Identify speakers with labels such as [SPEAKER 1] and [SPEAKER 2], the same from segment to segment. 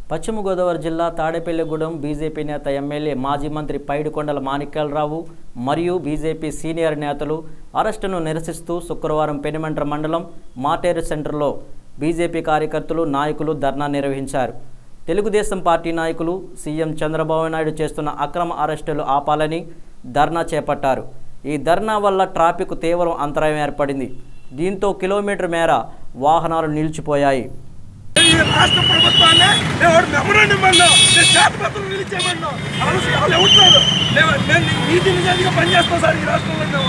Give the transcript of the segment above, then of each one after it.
[SPEAKER 1] పశ్చిమ గోదావరి జిల్లా తాడేపల్లిగూడెం బీజేపీ నేత ఎమ్మెల్యే మాజీ మంత్రి పైడికొండల మాణిక్యాలరావు మరియు బీజేపీ సీనియర్ నేతలు అరెస్టును నిరసిస్తూ శుక్రవారం పెనుమంట్ర మండలం మాటేరు సెంటర్లో బీజేపీ కార్యకర్తలు నాయకులు ధర్నా నిర్వహించారు తెలుగుదేశం పార్టీ నాయకులు సీఎం చంద్రబాబు నాయుడు చేస్తున్న అక్రమ అరెస్టులు ఆపాలని ధర్నా చేపట్టారు ఈ ధర్నా వల్ల ట్రాఫిక్ తీవ్ర అంతరాయం ఏర్పడింది దీంతో కిలోమీటర్ మేర వాహనాలు నిలిచిపోయాయి
[SPEAKER 2] ఈ రాష్ట్ర ప్రభుత్వాన్ని నేను మెమరాండం అన్నా నేను శాతపత్రం నిలిచేమన్నా అసలు వాళ్ళు ఎవరు నేను నేను నీతి నిజానికి పనిచేస్తాను సార్ ఈ రాష్ట్రంలో మేము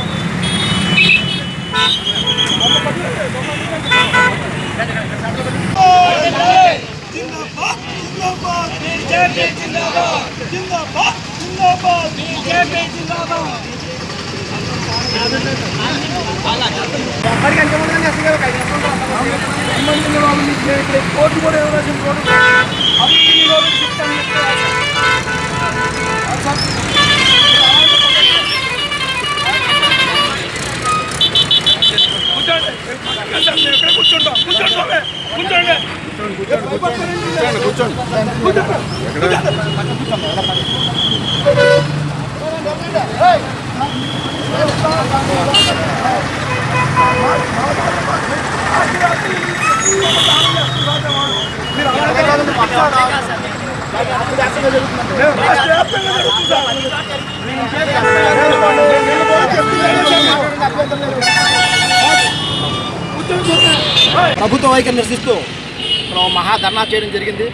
[SPEAKER 2] జిందాబాద్ జిందాబాద్ బీజేపీ జిందాబాద్ జిందాబాద్ జిందాబాద్ బీజేపీ జిందాబాద్ సంబంధించిన వాళ్ళు మీకు నేను ఇక్కడ కోర్టు కూడా ఇవ్వాల్సిన కోర్టు అవి ఈ రోజు చెప్తాను కూర్చోండి మేము ఇక్కడ కూర్చుంటాం కూర్చోండి కూర్చోండి కూర్చోండి కూర్చోండి మేము రాష్ట్ర వ్యాప్తంగా జరుగుతుంది సార్.
[SPEAKER 3] ప్రభుత్వ వైఖరి నిరసిస్తూ మనం మహా ధర్నా చేయడం జరిగింది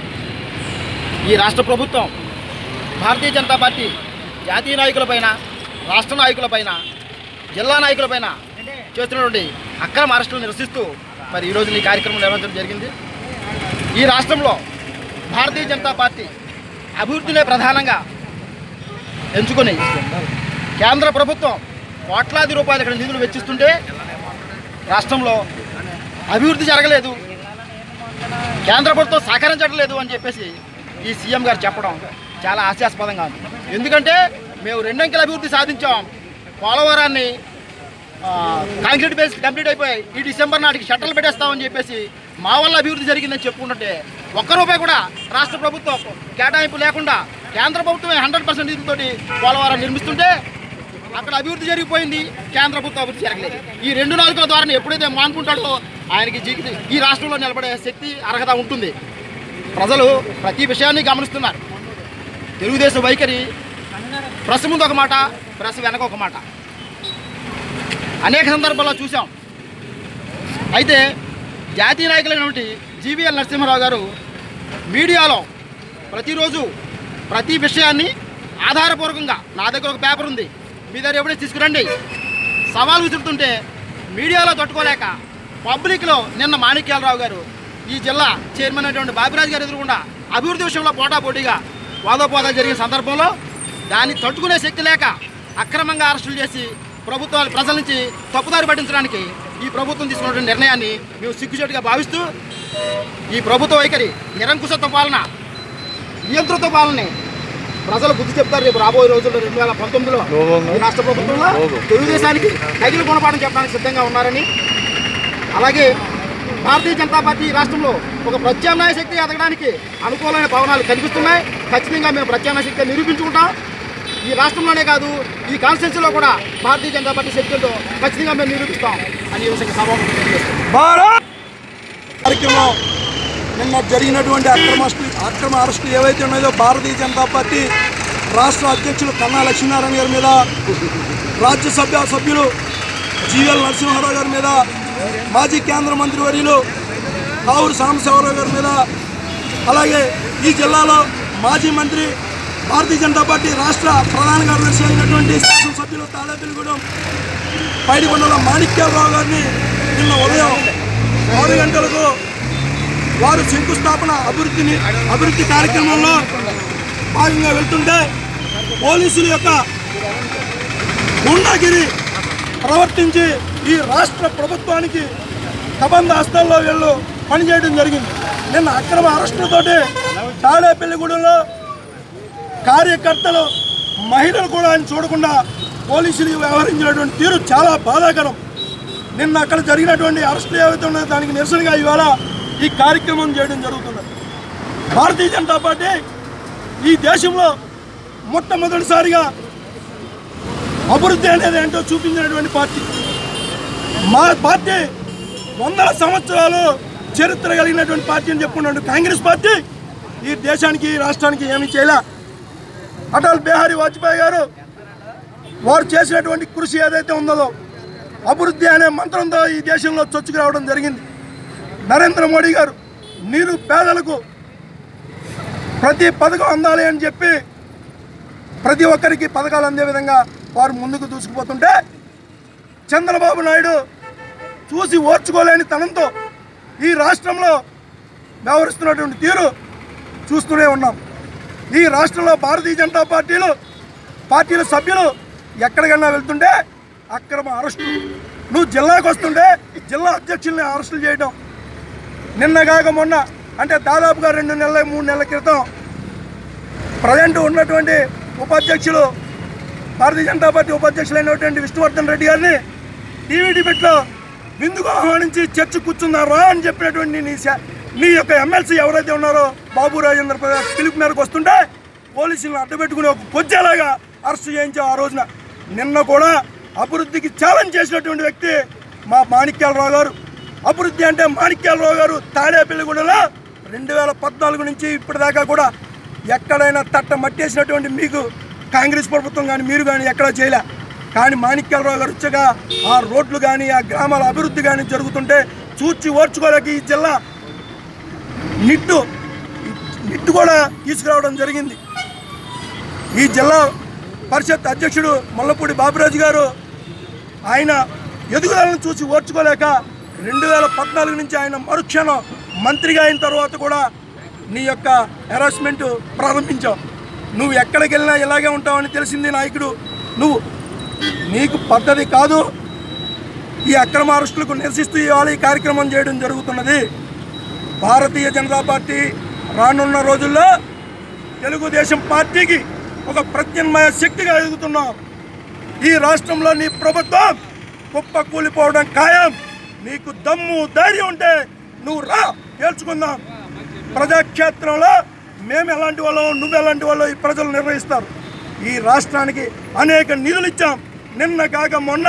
[SPEAKER 3] ఈ రాష్ట్ర ప్రభుత్వం భారతీయ జనతా పార్టీ జాతీయ నాయకులపైన రాష్ట్ర నాయకులపైన జిల్లా నాయకులపైన చేస్తున్నటువంటి అక్రమ అరెస్టులు నిరసిస్తూ మరి ఈరోజు ఈ కార్యక్రమం నిర్వహించడం జరిగింది ఈ రాష్ట్రంలో భారతీయ జనతా పార్టీ అభివృద్ధినే ప్రధానంగా ఎంచుకొని కేంద్ర ప్రభుత్వం కోట్లాది రూపాయలు ఇక్కడ నిధులు వెచ్చిస్తుంటే రాష్ట్రంలో అభివృద్ధి జరగలేదు కేంద్ర ప్రభుత్వం సహకరించడం లేదు అని చెప్పేసి ఈ సీఎం గారు చెప్పడం చాలా హాస్యాస్పదంగా ఉంది ఎందుకంటే మేము రెండంకెల అభివృద్ధి సాధించాం పోలవరాన్ని ఆ, కాంక్రీట్ బేస్ కంప్లీట్ అయిపోయి ఈ డిసెంబర్ నాటికి షట్టర్లు పెట్టేస్తామని చెప్పేసి మా వల్ల అభివృద్ధి జరిగిందని చెప్పుకుంటుంటే ఒక్క రూపాయి కూడా రాష్ట్ర ప్రభుత్వం కేటాయింపు లేకుండా కేంద్ర ప్రభుత్వమే హండ్రెడ్ పర్సెంట్ నిధులతోటి పోలవరం నిర్మిస్తుంటే అక్కడ అభివృద్ధి జరిగిపోయింది కేంద్ర ప్రభుత్వం అభివృద్ధి జరగలేదు ఈ రెండు నాలుగుల ద్వారా ఎప్పుడైతే మానుకుంటాడో ఆయనకి జీవిత ఈ రాష్ట్రంలో నిలబడే శక్తి అర్హత ఉంటుంది ప్రజలు ప్రతి విషయాన్ని గమనిస్తున్నారు తెలుగుదేశం వైఖరి ప్రెస్ ముందు ఒక మాట ప్రెస్ వెనక ఒక మాట అనేక సందర్భాల్లో చూసాం అయితే జాతీయ నాయకులైనటువంటి జీవీఎల్ నరసింహారావు గారు మీడియాలో ప్రతిరోజు ప్రతి విషయాన్ని ఆధారపూర్వకంగా నా దగ్గర ఒక పేపర్ ఉంది మీ దగ్గర ఎప్పుడైతే తీసుకురండి సవాల్ విసురుతుంటే మీడియాలో తట్టుకోలేక పబ్లిక్లో నిన్న మాణిక్యాలరావు గారు ఈ జిల్లా చైర్మన్ అయినటువంటి బాబిరాజు గారు ఎదురుకుండా అభివృద్ధి విషయంలో పోటాపోటీగా వాదోపోదా జరిగిన సందర్భంలో దాన్ని తట్టుకునే శక్తి లేక అక్రమంగా అరెస్టులు చేసి ప్రభుత్వాలు ప్రజల నుంచి తప్పుదారి పట్టించడానికి ఈ ప్రభుత్వం తీసుకున్నటువంటి నిర్ణయాన్ని మేము సిగ్గుచేటుగా భావిస్తూ ఈ ప్రభుత్వ వైఖరి నిరంకుశత్వ పాలన నియంత్రిత పాలనని ప్రజలు బుద్ధి చెప్తారు రేపు రాబోయే రోజుల్లో రెండు వేల పంతొమ్మిదిలో ఈ రాష్ట్ర ప్రభుత్వంలో తెలుగుదేశానికి తగిన గుణపాఠం చెప్పడానికి సిద్ధంగా ఉన్నారని అలాగే భారతీయ జనతా పార్టీ ఈ రాష్ట్రంలో ఒక ప్రత్యామ్నాయ శక్తి ఎదగడానికి అనుకూలమైన భవనాలు కనిపిస్తున్నాయి ఖచ్చితంగా మేము ప్రత్యామ్నాయ శక్తి నిరూపించుకుంటాం ఈ రాష్ట్రంలోనే కాదు ఈ కాన్స్టిట్యూన్సీలో కూడా భారతీయ జనతా పార్టీ శక్తులతో ఖచ్చితంగా మేము నిరూపిస్తాం అని ఈ విషయంగా సభకు తెలియజేస్తాం
[SPEAKER 2] భారత్ కార్యక్రమం నిన్న జరిగినటువంటి అక్రమ అరెస్టు అక్రమ అరెస్టు ఏవైతే ఉన్నాయో భారతీయ జనతా పార్టీ రాష్ట్ర అధ్యక్షులు కన్నా లక్ష్మీనారాయణ గారి మీద రాజ్యసభ సభ్యులు జీవీఎల్ నరసింహారావు గారి మీద మాజీ కేంద్ర మంత్రి వర్యులు కావూరు సాంబశివరావు గారి మీద అలాగే ఈ జిల్లాలో మాజీ మంత్రి భారతీయ జనతా పార్టీ రాష్ట్ర ప్రధాన కార్యదర్శి అయినటువంటి శాసనసభ్యులు తాడేపల్లిగూడెం పైడికొండల మాణిక్యాలరావు గారిని నిన్న ఉదయం ఆరు గంటలకు వారు శంకుస్థాపన అభివృద్ధిని అభివృద్ధి కార్యక్రమంలో భాగంగా వెళ్తుంటే పోలీసుల యొక్క గుండాగిరి ప్రవర్తించి ఈ రాష్ట్ర ప్రభుత్వానికి కబంధ హస్తాల్లో వీళ్ళు పనిచేయడం జరిగింది నిన్న అక్రమ అరెస్టులతోటి తాడేపల్లిగూడెంలో కార్యకర్తలు మహిళలు కూడా ఆయన చూడకుండా పోలీసులు వ్యవహరించినటువంటి తీరు చాలా బాధాకరం నిన్న అక్కడ జరిగినటువంటి అరెస్టులు ఏవైతే ఉన్నాయో దానికి నిరసనగా ఇవాళ ఈ కార్యక్రమం చేయడం జరుగుతుంది భారతీయ జనతా పార్టీ ఈ దేశంలో మొట్టమొదటిసారిగా అభివృద్ధి అనేది ఏంటో చూపించినటువంటి పార్టీ మా పార్టీ వందల సంవత్సరాలు చరిత్ర కలిగినటువంటి పార్టీ అని చెప్పుకున్నాడు కాంగ్రెస్ పార్టీ ఈ దేశానికి ఈ రాష్ట్రానికి ఏమీ చేయలే అటల్ బిహారీ వాజ్పేయి గారు వారు చేసినటువంటి కృషి ఏదైతే ఉందో అభివృద్ధి అనే మంత్రంతో ఈ దేశంలో చొచ్చుకు రావడం జరిగింది నరేంద్ర మోడీ గారు నీరు పేదలకు ప్రతి పథకం అందాలి అని చెప్పి ప్రతి ఒక్కరికి పథకాలు అందే విధంగా వారు ముందుకు దూసుకుపోతుంటే చంద్రబాబు నాయుడు చూసి ఓర్చుకోలేని తనంతో ఈ రాష్ట్రంలో వ్యవహరిస్తున్నటువంటి తీరు చూస్తూనే ఉన్నాం ఈ రాష్ట్రంలో భారతీయ జనతా పార్టీలు పార్టీల సభ్యులు ఎక్కడికన్నా వెళ్తుంటే అక్రమ అరెస్టు నువ్వు జిల్లాకు వస్తుంటే జిల్లా అధ్యక్షుల్ని అరెస్టులు చేయడం నిన్న కాక మొన్న అంటే దాదాపుగా రెండు నెలల మూడు నెలల క్రితం ప్రజెంట్ ఉన్నటువంటి ఉపాధ్యక్షులు భారతీయ జనతా పార్టీ ఉపాధ్యక్షులైనటువంటి విష్ణువర్ధన్ రెడ్డి గారిని టీవీ డిబేట్లో విందుకు ఆహ్వానించి చర్చ కూర్చున్నారా అని చెప్పినటువంటి నీ శా- నీ యొక్క ఎమ్మెల్సీ ఎవరైతే ఉన్నారో బాబు రాజేంద్ర ప్రసాద్ పిలుపు మేరకు వస్తుంటే పోలీసులను అడ్డబెట్టుకుని ఒక కొజ్జాలాగా అరెస్ట్ చేయించాం ఆ రోజున నిన్న కూడా అభివృద్ధికి ఛాలెంజ్ చేసినటువంటి వ్యక్తి మా మాణిక్యాలరావు గారు అభివృద్ధి అంటే మాణిక్యాలరావు గారు తాడేపల్లిగూడలో రెండు వేల పద్నాలుగు నుంచి ఇప్పటిదాకా కూడా ఎక్కడైనా తట్ట మట్టేసినటువంటి మీకు కాంగ్రెస్ ప్రభుత్వం కానీ మీరు కానీ ఎక్కడా చేయలే కానీ మాణిక్యాలరావు గారు వచ్చాక ఆ రోడ్లు కానీ ఆ గ్రామాల అభివృద్ధి కానీ జరుగుతుంటే చూచి ఓర్చుకోలేక ఈ జిల్లా నిట్టు నిట్టు కూడా తీసుకురావడం జరిగింది ఈ జిల్లా పరిషత్ అధ్యక్షుడు మల్లపూడి బాబురాజు గారు ఆయన ఎదుగుదలను చూసి ఓర్చుకోలేక రెండు వేల పద్నాలుగు నుంచి ఆయన మరుక్షణం మంత్రిగా అయిన తర్వాత కూడా నీ యొక్క హెరాస్మెంట్ ప్రారంభించావు నువ్వు ఎక్కడికి వెళ్ళినా ఇలాగే ఉంటావని తెలిసింది నాయకుడు నువ్వు నీకు పద్ధతి కాదు ఈ అక్రమ అరెస్టులకు నిరసిస్తూ ఇవాళ ఈ కార్యక్రమం చేయడం జరుగుతున్నది భారతీయ జనతా పార్టీ రానున్న రోజుల్లో తెలుగుదేశం పార్టీకి ఒక ప్రత్యామ్నాయ శక్తిగా ఎదుగుతున్నాం ఈ రాష్ట్రంలో నీ ప్రభుత్వం కుప్ప కూలిపోవడం ఖాయం నీకు దమ్ము ధైర్యం ఉంటే నువ్వు రా తేల్చుకుందాం ప్రజాక్షేత్రంలో మేము ఎలాంటి వాళ్ళో నువ్వు ఎలాంటి వాళ్ళో ఈ ప్రజలు నిర్ణయిస్తారు ఈ రాష్ట్రానికి అనేక నిధులు ఇచ్చాం నిన్న కాక మొన్న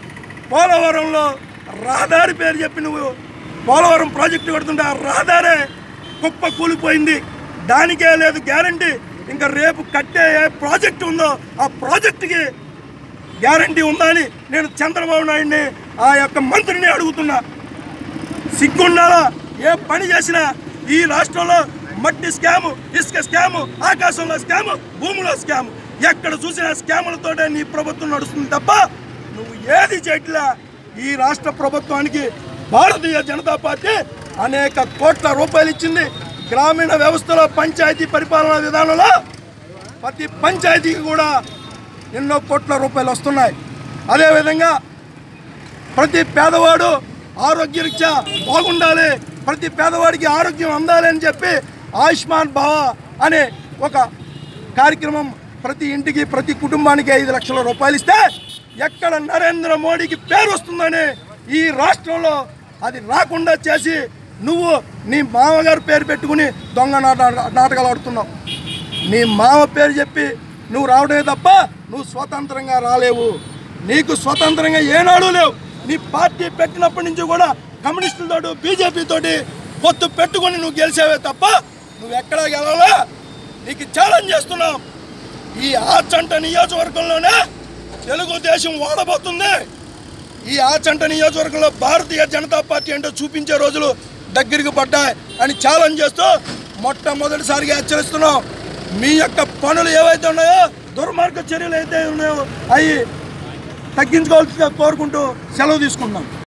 [SPEAKER 2] పోలవరంలో రహదారి పేరు చెప్పి నువ్వు పోలవరం ప్రాజెక్టు కడుతుంటే ఆ రహదారే కుప్ప కూలిపోయింది దానికే లేదు గ్యారంటీ ఇంకా రేపు కట్టే ఏ ప్రాజెక్ట్ ఉందో ఆ ప్రాజెక్టుకి గ్యారంటీ ఉందా అని నేను చంద్రబాబు నాయుడిని ఆ యొక్క మంత్రిని అడుగుతున్నా సిగ్గుండాలా ఏ పని చేసినా ఈ రాష్ట్రంలో మట్టి స్కాము ఇసుక స్కాము ఆకాశంలో స్కాము భూమిలో స్కాము ఎక్కడ చూసినా స్కాములతోటే నీ ప్రభుత్వం నడుస్తుంది తప్ప నువ్వు ఏది చేయట్లా ఈ రాష్ట్ర ప్రభుత్వానికి భారతీయ జనతా పార్టీ అనేక కోట్ల రూపాయలు ఇచ్చింది గ్రామీణ వ్యవస్థలో పంచాయతీ పరిపాలన విధానంలో ప్రతి పంచాయతీకి కూడా ఎన్నో కోట్ల రూపాయలు వస్తున్నాయి అదేవిధంగా ప్రతి పేదవాడు ఆరోగ్యరీత్యా బాగుండాలి ప్రతి పేదవాడికి ఆరోగ్యం అందాలి అని చెప్పి ఆయుష్మాన్ భవ అనే ఒక కార్యక్రమం ప్రతి ఇంటికి ప్రతి కుటుంబానికి ఐదు లక్షల రూపాయలు ఇస్తే ఎక్కడ నరేంద్ర మోడీకి పేరు వస్తుందని ఈ రాష్ట్రంలో అది రాకుండా చేసి నువ్వు నీ మామగారు పేరు పెట్టుకుని దొంగ నాట నాటకాలు ఆడుతున్నావు నీ మామ పేరు చెప్పి నువ్వు రావడమే తప్ప నువ్వు స్వతంత్రంగా రాలేవు నీకు స్వతంత్రంగా ఏనాడు లేవు నీ పార్టీ పెట్టినప్పటి నుంచి కూడా కమ్యూనిస్టులతో బీజేపీ తోటి పొత్తు పెట్టుకొని నువ్వు గెలిచావే తప్ప నువ్వు ఎక్కడా గెలవలా నీకు ఛాలెంజ్ చేస్తున్నాం ఈ ఆచంట నియోజకవర్గంలోనే తెలుగుదేశం ఓడబోతుంది ఈ ఆచంట నియోజకవర్గంలో భారతీయ జనతా పార్టీ ఏంటో చూపించే రోజులు దగ్గరికి పడ్డాయి అని ఛాలెంజ్ చేస్తూ మొట్టమొదటిసారిగా హెచ్చరిస్తున్నాం మీ యొక్క పనులు ఏవైతే ఉన్నాయో దుర్మార్గ చర్యలు అయితే ఉన్నాయో అవి తగ్గించుకోవాల్సిందిగా కోరుకుంటూ సెలవు తీసుకుంటున్నాం